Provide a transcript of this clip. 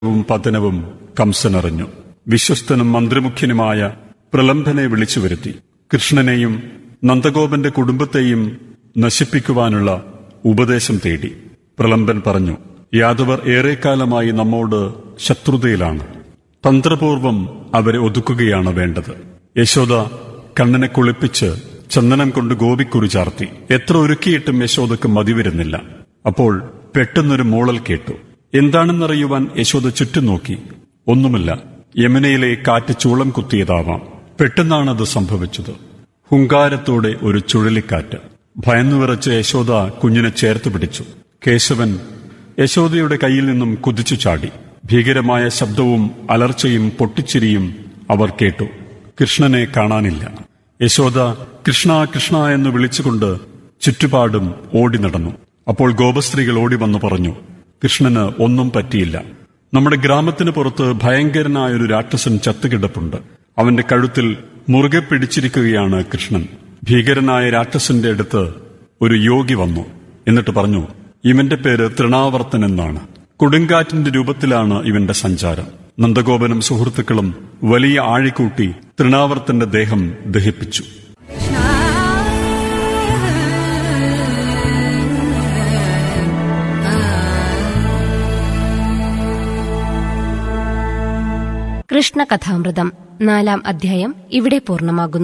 വും പതനവും കംസനറിഞ്ഞു വിശ്വസ്തനും മന്ത്രിമുഖ്യനുമായ പ്രലംബനെ വിളിച്ചു വരുത്തി കൃഷ്ണനെയും നന്ദഗോപന്റെ കുടുംബത്തെയും നശിപ്പിക്കുവാനുള്ള ഉപദേശം തേടി പ്രലംബൻ പറഞ്ഞു യാദവർ ഏറെക്കാലമായി നമ്മോട് ശത്രുതയിലാണ് തന്ത്രപൂർവം അവരെ ഒതുക്കുകയാണ് വേണ്ടത് യശോദ കണ്ണനെ കുളിപ്പിച്ച് ചന്ദനം കൊണ്ട് ഗോപിക്കുറി ചാർത്തി എത്ര ഒരുക്കിയിട്ടും യശോദക്ക് മതിവരുന്നില്ല അപ്പോൾ പെട്ടെന്നൊരു മൂളൽ കേട്ടു എന്താണെന്നറിയുവാൻ യശോദ ചുറ്റും നോക്കി ഒന്നുമില്ല യമുനയിലെ കാറ്റ് ചൂളം കുത്തിയതാവാം പെട്ടെന്നാണത് സംഭവിച്ചത് ഹുങ്കാരത്തോടെ ഒരു ചുഴലിക്കാറ്റ് ഭയന്നു വിറച്ച യശോദ കുഞ്ഞിനെ ചേർത്ത് പിടിച്ചു കേശവൻ യശോദയുടെ കയ്യിൽ നിന്നും കുതിച്ചു ചാടി ഭീകരമായ ശബ്ദവും അലർച്ചയും പൊട്ടിച്ചിരിയും അവർ കേട്ടു കൃഷ്ണനെ കാണാനില്ല യശോദ കൃഷ്ണ കൃഷ്ണ എന്ന് വിളിച്ചുകൊണ്ട് ചുറ്റുപാടും ഓടി നടന്നു അപ്പോൾ ഗോപസ്ത്രീകൾ ഓടി വന്നു പറഞ്ഞു കൃഷ്ണന് ഒന്നും പറ്റിയില്ല നമ്മുടെ ഗ്രാമത്തിന് പുറത്ത് ഭയങ്കരനായ ഒരു രാക്ഷസൻ ചത്തുകിടപ്പുണ്ട് അവന്റെ കഴുത്തിൽ മുറുകെ പിടിച്ചിരിക്കുകയാണ് കൃഷ്ണൻ ഭീകരനായ രാക്ഷസന്റെ അടുത്ത് ഒരു യോഗി വന്നു എന്നിട്ട് പറഞ്ഞു ഇവന്റെ പേര് തൃണാവർത്തൻ എന്നാണ് കൊടുങ്കാറ്റിന്റെ രൂപത്തിലാണ് ഇവന്റെ സഞ്ചാരം നന്ദഗോപനും സുഹൃത്തുക്കളും വലിയ ആഴിക്കൂട്ടി തൃണാവർത്തന്റെ ദേഹം ദഹിപ്പിച്ചു കൃഷ്ണകഥാമൃതം നാലാം അധ്യായം ഇവിടെ പൂർണ്ണമാകുന്നു